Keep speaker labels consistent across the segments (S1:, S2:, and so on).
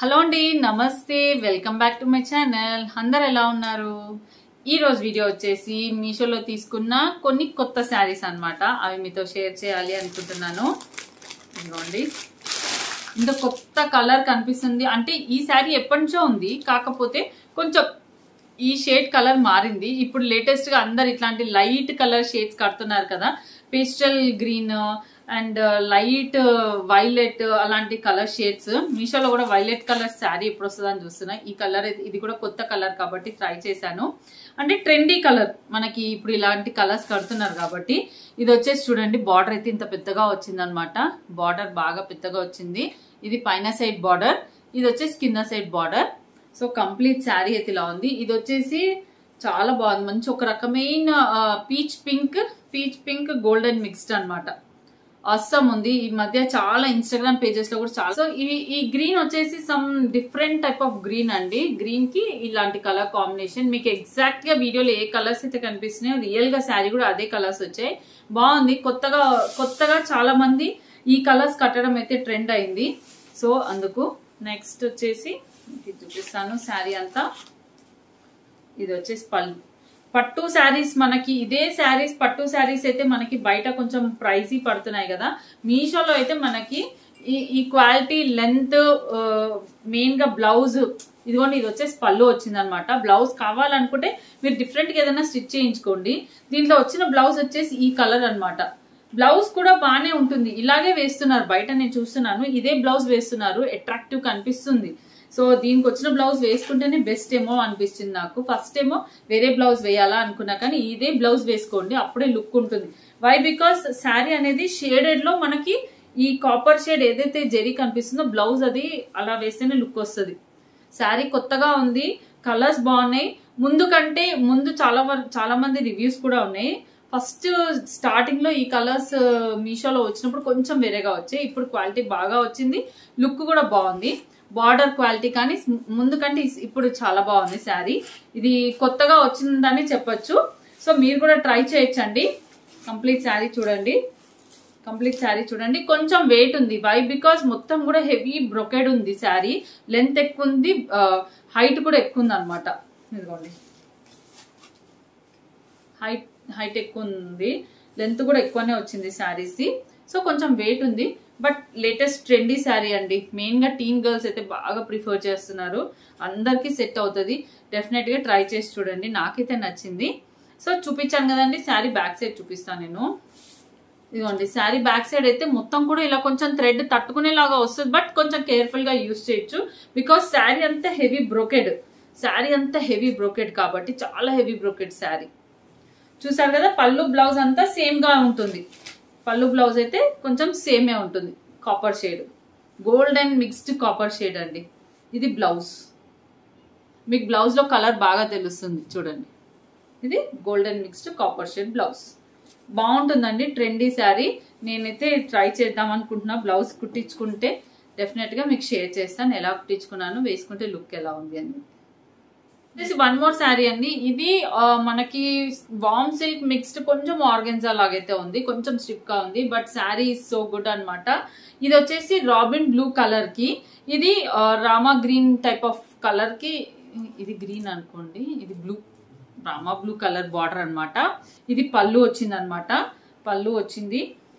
S1: hello అండి నమస్తే welcome back to my channel అందరు ఎలా ఉన్నారు ఈ రోజు వీడియో వచ్చేసి మీషోలో తీసుకున్న కొన్ని కొత్త శారీస్ అన్నమాట అవి మీతో షేర్ చేయాలి అనుకుంటున్నాను ఇదిగోండి ఇంకా కొత్త కలర్ కనిపిస్తుంది అంటే ఈ శారీ ఎప్పటి నుంచో ఉంది కాకపోతే కొంచెం ఈ షేడ్ కలర్ మారింది ఇప్పుడు లేటెస్ట్ గా అందరు ఇట్లాంటి లైట్ కలర్ షేడ్స్ కడుతున్నారు కదా pastel green and light violet అలాంటి కలర్ షేడ్స్ మీషోలో కూడా వైలెట్ కలర్ శారీ ఎప్పుడు వస్తుందని చూస్తున్నా ఈ కలర్ ఇది కూడా కొత్త కలర్ కాబట్టి ట్రై చేశాను అంటే ట్రెండీ కలర్ మనకి ఇప్పుడు ఇలాంటి కలర్స్ కడుతున్నారు కాబట్టి ఇది వచ్చేసి చూడండి బార్డర్ అయితే ఇంత పెద్దగా వచ్చింది అనమాట బార్డర్ బాగా పెద్దగా వచ్చింది ఇది పైన సైడ్ బార్డర్ ఇది వచ్చేసి కింద side border so complete sari అయితే ఇలా ఉంది ఇది వచ్చేసి చాలా బాగుంది మంచి ఒక రకమైన peach pink peach pink golden mixed అన్నమాట అస్సం ఉంది ఈ మధ్య చాలా ఇన్స్టాగ్రామ్ పేజెస్ లో కూడా చాలా సో ఈ ఈ గ్రీన్ వచ్చేసి some different type of green అండి గ్రీన్ కి ఇలాంటి కలర్ కాంబినేషన్ మీకు ఎగ్జాక్ట్ గా వీడియోలో ఏ కలర్స్ అయితే కనిపిస్తున్నాయో రియల్ గా శారీ కూడా అదే కలర్స్ వచ్చాయి బాగుంది కొత్తగా కొత్తగా చాలా మంది ఈ కలర్స్ కట్టడం అయితే ట్రెండ్ అయింది సో అందుకు నెక్స్ట్ వచ్చేసి మీకు చూపిస్తాను శారీ అంతా ఇది వచ్చేసి పళ్ళు పట్టు శారీస్ మనకి ఇదే శారీస్ పట్టు శారీస్ అయితే మనకి బయట కొంచెం ప్రైజీ పడుతున్నాయి కదా మీషోలో అయితే మనకి ఈ ఈ క్వాలిటీ లెంత్ మెయిన్ గా బ్లౌజ్ ఇదిగోండి ఇది వచ్చేసి పళ్ళు వచ్చింది అనమాట బ్లౌజ్ కావాలనుకుంటే మీరు డిఫరెంట్ గా ఏదైనా స్టిచ్ చేయించుకోండి దీంట్లో వచ్చిన బ్లౌజ్ వచ్చేసి ఈ కలర్ అనమాట బ్లౌజ్ కూడా బాగానే ఉంటుంది ఇలాగే వేస్తున్నారు బయట నేను చూస్తున్నాను ఇదే బ్లౌజ్ వేస్తున్నారు అట్రాక్టివ్ కనిపిస్తుంది సో దీనికి వచ్చిన బ్లౌజ్ వేసుకుంటేనే బెస్ట్ ఏమో అనిపిస్తుంది నాకు ఫస్ట్ ఏమో వేరే బ్లౌజ్ వేయాలా అనుకున్నా కానీ ఇదే బ్లౌజ్ వేసుకోండి అప్పుడే లుక్ ఉంటుంది వై బికాస్ శారీ అనేది షేడెడ్ లో మనకి ఈ కాపర్ షేడ్ ఏదైతే జెరీ కనిపిస్తుందో బ్లౌజ్ అది అలా వేస్తేనే లుక్ వస్తుంది శారీ కొత్తగా ఉంది కలర్స్ బాగున్నాయి ముందు కంటే ముందు చాలా చాలా మంది రివ్యూస్ కూడా ఉన్నాయి ఫస్ట్ స్టార్టింగ్ లో ఈ కలర్స్ మీషోలో వచ్చినప్పుడు కొంచెం వేరేగా వచ్చాయి ఇప్పుడు క్వాలిటీ బాగా వచ్చింది లుక్ కూడా బాగుంది బార్డర్ క్వాలిటీ కానీ ముందు కంటే ఇప్పుడు చాలా బాగుంది శారీ ఇది కొత్తగా వచ్చిందని చెప్పొచ్చు సో మీరు కూడా ట్రై చేయొచ్చండి కంప్లీట్ శారీ చూడండి కంప్లీట్ శారీ చూడండి కొంచెం వెయిట్ ఉంది వై బికాస్ మొత్తం కూడా హెవీ బ్రొకెడ్ ఉంది శారీ లెంత్ ఎక్కువ ఉంది హైట్ కూడా ఎక్కువ ఉంది అనమాట ఇదిగోండి హైట్ హైట్ ఎక్కువ ఉంది లెంత్ కూడా ఎక్కువనే వచ్చింది శారీస్ సో కొంచెం వెయిట్ ఉంది బట్ లేటెస్ట్ ట్రెండీ శారీ అండి మెయిన్ గా టీన్ గర్ల్స్ అయితే బాగా ప్రిఫర్ చేస్తున్నారు అందరికి సెట్ అవుతుంది డెఫినెట్ గా ట్రై చేసి చూడండి నాకైతే నచ్చింది సో చూపించాను కదండి శారీ బ్యాక్ సైడ్ చూపిస్తాను నేను ఇదిగోండి శారీ బ్యాక్ సైడ్ అయితే మొత్తం కూడా ఇలా కొంచెం థ్రెడ్ తట్టుకునేలాగా వస్తుంది బట్ కొంచెం కేర్ఫుల్ గా యూస్ చేయొచ్చు బికాస్ శారీ అంతా హెవీ బ్రోకెడ్ శారీ అంతా హెవీ బ్రోకెడ్ కాబట్టి చాలా హెవీ బ్రోకెడ్ శారీ చూసారు కదా పళ్ళు బ్లౌజ్ అంతా సేమ్ గా ఉంటుంది పళ్ళు బ్లౌజ్ అయితే కొంచెం సేమే ఉంటుంది copper shade gold and mixed copper shade అండి ఇది బ్లౌజ్ మీకు బ్లౌజ్ లో కలర్ బాగా తెలుస్తుంది చూడండి ఇది golden mixed copper shade blouse బాగుంటుందండి ట్రెండీ శారీ నేనైతే ట్రై చేద్దాం అనుకుంటున్నా బ్లౌజ్ కుట్టించుకుంటే డెఫినెట్ గా మీకు షేర్ చేస్తాను ఎలా కుట్టించుకున్నాను వేసుకుంటే లుక్ ఎలా ఉంది అని వన్ మోర్ శారీ అండి ఇది మనకి వామ్ సిల్క్ మిక్స్డ్ కొంచెం ఆర్గెన్జా లాగైతే ఉంది కొంచెం స్టిప్ గా ఉంది but sari is so good అనమాట ఇది వచ్చేసి రాబిన్ బ్లూ కలర్ కి ఇది Rama green type of colour కి ఇది గ్రీన్ అనుకోండి ఇది blue Rama blue colour border అనమాట ఇది పళ్ళు వచ్చింది అనమాట పళ్ళు వచ్చింది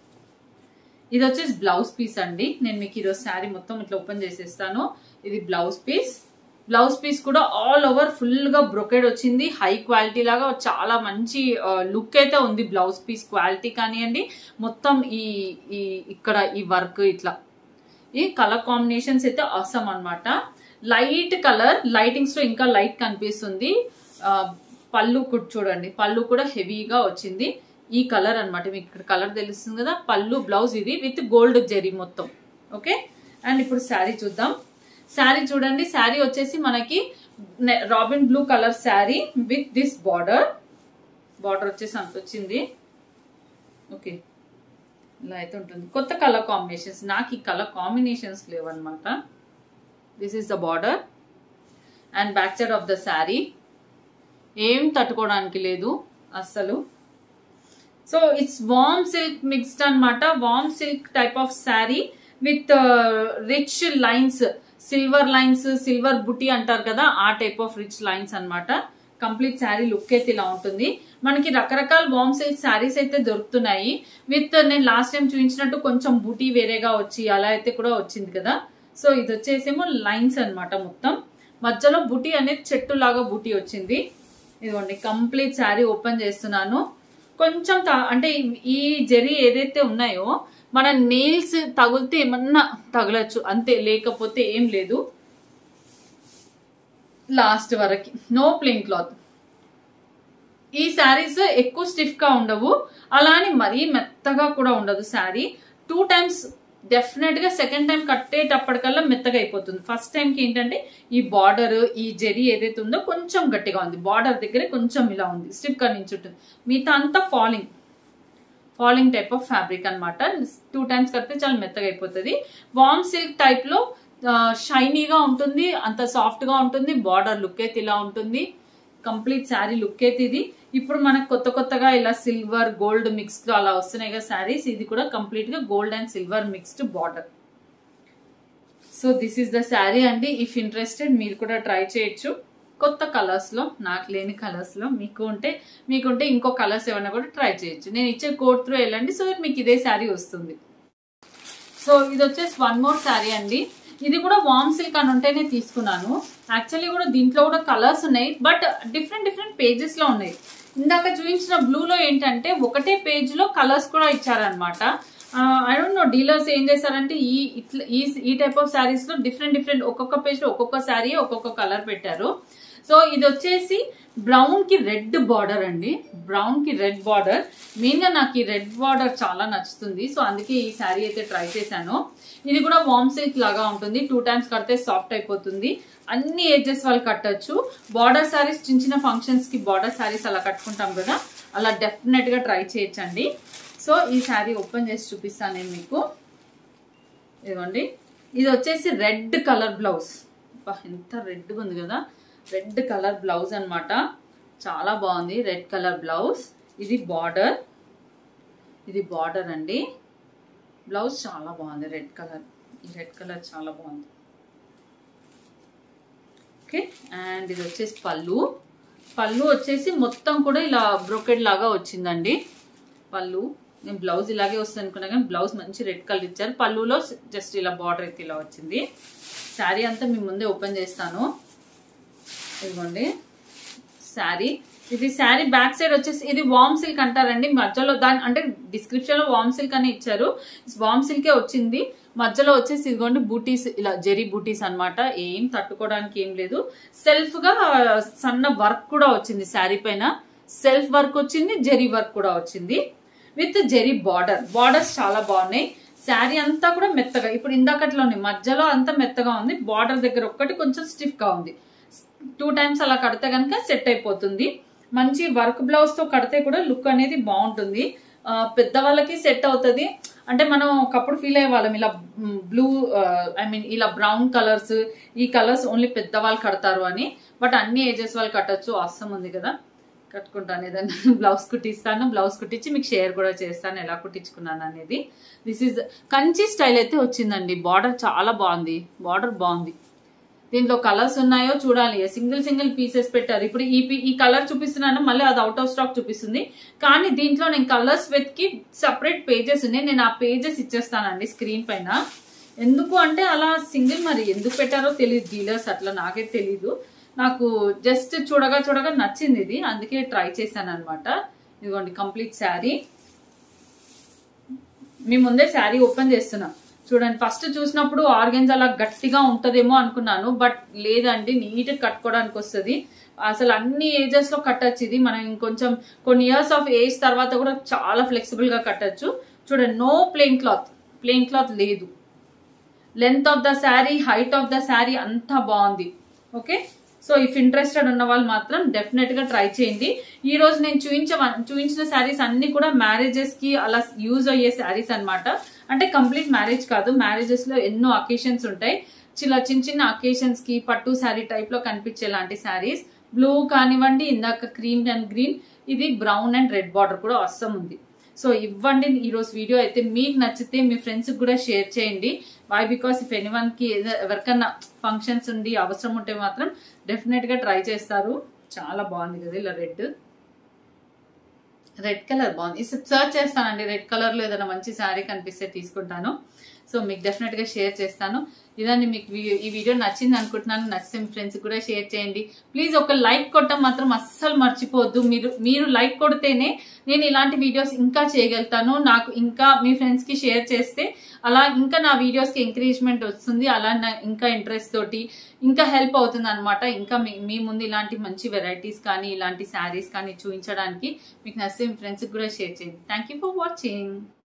S1: ఇది వచ్చేసి బ్లౌజ్ పీస్ అండి నేను మీకు ఈరోజు శారీ మొత్తం ఇట్లా ఓపెన్ చేసేస్తాను ఇది బ్లౌజ్ పీస్ బ్లౌజ్ పీస్ కూడా ఆల్ ఓవర్ ఫుల్ గా బ్రొకెడ్ వచ్చింది హై క్వాలిటీ లాగా చాలా మంచి లుక్ అయితే ఉంది బ్లౌజ్ పీస్ క్వాలిటీ కానివ్వండి మొత్తం ఈ ఈ ఇక్కడ ఈ వర్క్ ఇట్లా ఈ కలర్ కాంబినేషన్స్ అయితే అవసరం అనమాట లైట్ కలర్ లైటింగ్స్ లో ఇంకా లైట్ కనిపిస్తుంది పళ్ళు చూడండి పళ్ళు కూడా హెవీగా వచ్చింది ఈ కలర్ అనమాట మీకు ఇక్కడ కలర్ తెలుస్తుంది కదా పళ్ళు బ్లౌజ్ ఇది విత్ గోల్డ్ జెరీ మొత్తం ఓకే అండ్ ఇప్పుడు శారీ చూద్దాం శారీ చూడండి శారీ వచ్చేసి మనకి robin blue colour sari with this border border వచ్చేసి అంత వచ్చింది ఓకే ఇలా అయితే ఉంటుంది కొత్త కలర్ కాంబినేషన్స్ నాకు ఈ కలర్ కాంబినేషన్స్ లేవన్నమాట this is the border and back side of the sari ఏం తట్టుకోవడానికి లేదు అస్సలు so it's warm silk mixed అనమాట warm silk type of sari with rich lines silver lines silver బుటీ అంటారు కదా ఆ టైప్ ఆఫ్ రిచ్ లైన్స్ అన్నమాట కంప్లీట్ శారీ లుక్ అయితే ఇలా ఉంటుంది మనకి రకరకాల వామ్ సిల్క్ శారీస్ అయితే దొరుకుతున్నాయి విత్ నేను లాస్ట్ టైం చూపించినట్టు కొంచెం బుటీ వేరేగా వచ్చి అలా అయితే కూడా వచ్చింది కదా సో ఇది వచ్చేసేమో లైన్స్ అన్నమాట మొత్తం మధ్యలో బుటీ అనేది చెట్టు లాగా బుటీ వచ్చింది ఇదిగోండి కంప్లీట్ శారీ ఓపెన్ చేస్తున్నాను కొంచెం త- అంటే ఈ జెరీ ఏదైతే ఉన్నాయో మన నెయిల్స్ తగిలితే ఏమన్నా తగలచ్చు అంతే లేకపోతే ఏం లేదు లాస్ట్ వరకు నో ప్లెయిన్ క్లాత్ ఈ శారీస్ ఎక్కువ స్టిఫ్ గా ఉండవు అలా అని మరీ మెత్తగా కూడా ఉండదు శారీ టూ టైమ్స్ డెఫినెట్ గా సెకండ్ టైం కట్టేటప్పటికల్లా మెత్తగా అయిపోతుంది ఫస్ట్ టైం కి ఏంటంటే ఈ బార్డర్ ఈ జెరీ ఏదైతే ఉందో కొంచెం గట్టిగా ఉంది బార్డర్ దగ్గర కొంచెం ఇలా ఉంది స్టిఫ్ గా నించుంటుంది మిగతా అంతా falling falling type of fabric అన్నమాట టూ టైమ్స్ కడితే చాలా మెత్తగా అయిపోతుంది వామ్ సిల్క్ టైప్ లో షైనీగా ఉంటుంది అంత సాఫ్ట్ గా ఉంటుంది బార్డర్ లుక్ అయితే ఇలా ఉంటుంది కంప్లీట్ శారీ లుక్ అయితే ఇది ఇప్పుడు మనకు కొత్త కొత్తగా ఇలా సిల్వర్ గోల్డ్ మిక్స్ లో అలా వస్తున్నాయి కదా శారీస్ ఇది కూడా కంప్లీట్ గా gold and silver mixed border so this is the sari అండి ఇఫ్ ఇంట్రెస్టెడ్ మీరు కూడా ట్రై చేయొచ్చు కొత్త కలర్స్ లో నాకు లేని కలర్స్ లో మీకు ఉంటే మీకుంటే ఇంకో కలర్స్ ఏమైనా కూడా ట్రై చేయొచ్చు నేను ఇచ్చే కోడ్ త్రూ వెళ్ళండి సో దట్ మీకు ఇదే శారీ వస్తుంది సో ఇది వచ్చేసి వన్ మోర్ శారీ అండి ఇది కూడా వామ్ సిల్క్ అని ఉంటేనే తీసుకున్నాను యాక్చువల్లీ కూడా దీంట్లో కూడా కలర్స్ ఉన్నాయి బట్ డిఫరెంట్ డిఫరెంట్ పేజెస్ లో ఉన్నాయి ఇందాక చూపించిన బ్లూ లో ఏంటంటే ఒకటే పేజ్ లో కలర్స్ కూడా ఇచ్చారనమాట ఐ డోంట్ నో డీలర్స్ ఏం చేశారంటే ఈ ఇట్లా ఈ ఈ టైప్ ఆఫ్ శారీస్ లో డిఫరెంట్ డిఫరెంట్ ఒక్కొక్క పేజ్ లో ఒక్కొక్క శారీ ఒక్కొక్క కలర్ పెట్టారు సో ఇది వచ్చేసి బ్రౌన్ కి రెడ్ బార్డర్ అండి బ్రౌన్ కి రెడ్ బార్డర్ మెయిన్ గా నాకు ఈ రెడ్ బార్డర్ చాలా నచ్చుతుంది సో అందుకే ఈ శారీ అయితే ట్రై చేశాను ఇది కూడా వామ్ సిల్క్ లాగా ఉంటుంది టూ టైమ్స్ కడితే సాఫ్ట్ అయిపోతుంది అన్ని ఏజెస్ వాళ్ళు కట్టొచ్చు బార్డర్ శారీస్ చిన్న చిన్న ఫంక్షన్స్ కి బార్డర్ శారీస్ అలా కట్టుకుంటాం కదా అలా డెఫినెట్ గా ట్రై చేయొచ్చండి సో ఈ శారీ ఓపెన్ చేసి చూపిస్తాను నేను మీకు ఇదిగోండి ఇది వచ్చేసి రెడ్ కలర్ బ్లౌజ్ ఎంత రెడ్గా ఉంది కదా రెడ్ కలర్ బ్లౌజ్ అన్నమాట చాలా బాగుంది రెడ్ కలర్ బ్లౌజ్ ఇది బార్డర్ ఇది బార్డర్ అండి బ్లౌజ్ చాలా బాగుంది రెడ్ కలర్ ఈ రెడ్ కలర్ చాలా బాగుంది ఓకే అండ్ ఇది వచ్చేసి పళ్ళు పళ్ళు వచ్చేసి మొత్తం కూడా ఇలా బ్రోకెడ్ లాగా వచ్చిందండి పళ్ళు నేను బ్లౌజ్ ఇలాగే వస్తుంది అనుకున్నా కానీ బ్లౌజ్ మంచి రెడ్ కలర్ ఇచ్చారు పళ్ళులో జస్ట్ ఇలా బార్డర్ అయితే ఇలా వచ్చింది శారీ అంతా మీ ముందే ఓపెన్ చేస్తాను ఇదిగోండి శారీ ఇది శారీ బ్యాక్ సైడ్ వచ్చేసి ఇది వామ్ సిల్క్ అంటారండి మధ్యలో దాని అంటే డిస్క్రిప్షన్ లో వామ్ సిల్క్ అని ఇచ్చారు వామ్ సిల్కే వచ్చింది మధ్యలో వచ్చేసి ఇదిగోండి బూటీస్ ఇలా జెరీ బూటీస్ అన్నమాట ఏం తట్టుకోవడానికి ఏం లేదు సెల్ఫ్ గా సన్న వర్క్ కూడా వచ్చింది శారీ పైన సెల్ఫ్ వర్క్ వచ్చింది జెరీ వర్క్ కూడా వచ్చింది విత్ జెరీ బార్డర్ బార్డర్స్ చాలా బాగున్నాయి శారీ అంతా కూడా మెత్తగా ఇప్పుడు ఇందాకట్లోనే మధ్యలో అంతా మెత్తగా ఉంది బార్డర్ దగ్గర ఒక్కటి కొంచెం స్టిఫ్ గా ఉంది టూ టైమ్స్ అలా కడితే కనుక సెట్ అయిపోతుంది మంచి వర్క్ బ్లౌజ్ తో కడితే కూడా లుక్ అనేది బాగుంటుంది ఆ, పెద్దవాళ్ళకి సెట్ అవుతుంది అంటే మనం ఒకప్పుడు ఫీల్ అయ్యే వాళ్ళం ఇలా బ్లూ ఐ మీన్ ఇలా బ్రౌన్ కలర్స్ ఈ కలర్స్ ఓన్లీ పెద్దవాళ్ళు కడతారు అని బట్ అన్ని ఏజెస్ వాళ్ళు కట్టొచ్చు అవసరం ఉంది కదా కట్టుకుంటాను ఏదైనా బ్లౌజ్ కుట్టిస్తాను బ్లౌజ్ కుట్టించి మీకు షేర్ కూడా చేస్తాను ఎలా కుట్టించుకున్నాను అనేది దిస్ ఈజ్ కంచి స్టైల్ అయితే వచ్చిందండి బార్డర్ చాలా బాగుంది బార్డర్ బాగుంది దీంట్లో కలర్స్ ఉన్నాయో చూడాలి సింగిల్ సింగిల్ పీసెస్ పెట్టారు ఇప్పుడు ఈ పీ- ఈ కలర్ చూపిస్తున్నాను మళ్ళీ అది అవుట్ ఆఫ్ స్టాక్ చూపిస్తుంది కానీ దీంట్లో నేను కలర్స్ వెతికి సపరేట్ పేజెస్ ఉన్నాయి నేను ఆ పేజెస్ ఇచ్చేస్తానండి స్క్రీన్ పైన ఎందుకు అంటే అలా సింగిల్ మరి ఎందుకు పెట్టారో తెలియదు డీలర్స్ అట్లా నాకైతే తెలీదు నాకు జస్ట్ చూడగా చూడగా నచ్చింది ఇది అందుకే ట్రై చేశాను అనమాట ఇదిగోండి కంప్లీట్ శారీ మీ ముందే శారీ ఓపెన్ చేస్తున్నా చూడండి ఫస్ట్ చూసినప్పుడు ఆర్గన్స్ అలా గట్టిగా ఉంటదేమో అనుకున్నాను బట్ లేదండి నీట్ కట్టుకోవడానికి వస్తుంది అసలు అన్ని ఏజెస్ లో కట్టచ్చు ఇది మనం ఇంకొంచెం కొన్ని ఇయర్స్ ఆఫ్ ఏజ్ తర్వాత కూడా చాలా ఫ్లెక్సిబుల్ గా కట్టచ్చు చూడండి no plain cloth plain cloth లేదు length of the sari height of the sari అంతా బాగుంది ఓకే సో ఇఫ్ ఇంట్రెస్టెడ్ ఉన్న వాళ్ళు మాత్రం డెఫినెట్ గా ట్రై చేయండి ఈ రోజు నేను చూపించ చూపించిన శారీస్ అన్ని కూడా మ్యారేజెస్ కి అలా యూజ్ అయ్యే శారీస్ అన్నమాట అంటే కంప్లీట్ మ్యారేజ్ కాదు మ్యారేజెస్ లో ఎన్నో అకేషన్స్ ఉంటాయి చిన్న చిన్న చిన్న అకేషన్స్ కి పట్టు శారీ టైప్ లో కనిపించే లాంటి శారీస్ బ్లూ కానివ్వండి ఇందాక క్రీమ్ అండ్ గ్రీన్ ఇది బ్రౌన్ అండ్ రెడ్ బార్డర్ కూడా అవసరం ఉంది సో ఇవ్వండి ఈరోజు వీడియో అయితే మీకు నచ్చితే మీ ఫ్రెండ్స్కి కూడా షేర్ చేయండి వై బికాస్ ఇఫ్ ఎనీ వన్కి ఎవరికన్నా ఫంక్షన్స్ ఉండి అవసరం ఉంటే మాత్రం డెఫినెట్గా ట్రై చేస్తారు చాలా బాగుంది కదా ఇలా రెడ్ రెడ్ కలర్ బాగుంది సర్చ్ చేస్తానండి రెడ్ కలర్లో ఏదైనా మంచి శారీ కనిపిస్తే తీసుకుంటాను సో మీకు డెఫినెట్గా షేర్ చేస్తాను ఇదండి మీకు వీ- ఈ వీడియో నచ్చింది అనుకుంటున్నాను నచ్చితే మీ ఫ్రెండ్స్ కూడా షేర్ చేయండి ప్లీజ్ ఒక లైక్ కొట్టడం మాత్రం అస్సలు మర్చిపోవద్దు మీరు మీరు లైక్ కొడితేనే నేను ఇలాంటి వీడియోస్ ఇంకా చేయగలుగుతాను నాకు ఇంకా మీ ఫ్రెండ్స్కి షేర్ చేస్తే అలా ఇంకా నా వీడియోస్కి ఎంకరేజ్మెంట్ వస్తుంది అలా నా ఇంకా ఇంట్రెస్ట్ తోటి ఇంకా హెల్ప్ అవుతుంది అనమాట ఇంకా మీ మీ ముందు ఇలాంటి మంచి వెరైటీస్ కానీ ఇలాంటి శారీస్ కానీ చూపించడానికి మీకు నచ్చితే మీ ఫ్రెండ్స్కి కూడా షేర్ చేయండి థ్యాంక్ యూ ఫర్ వాచింగ్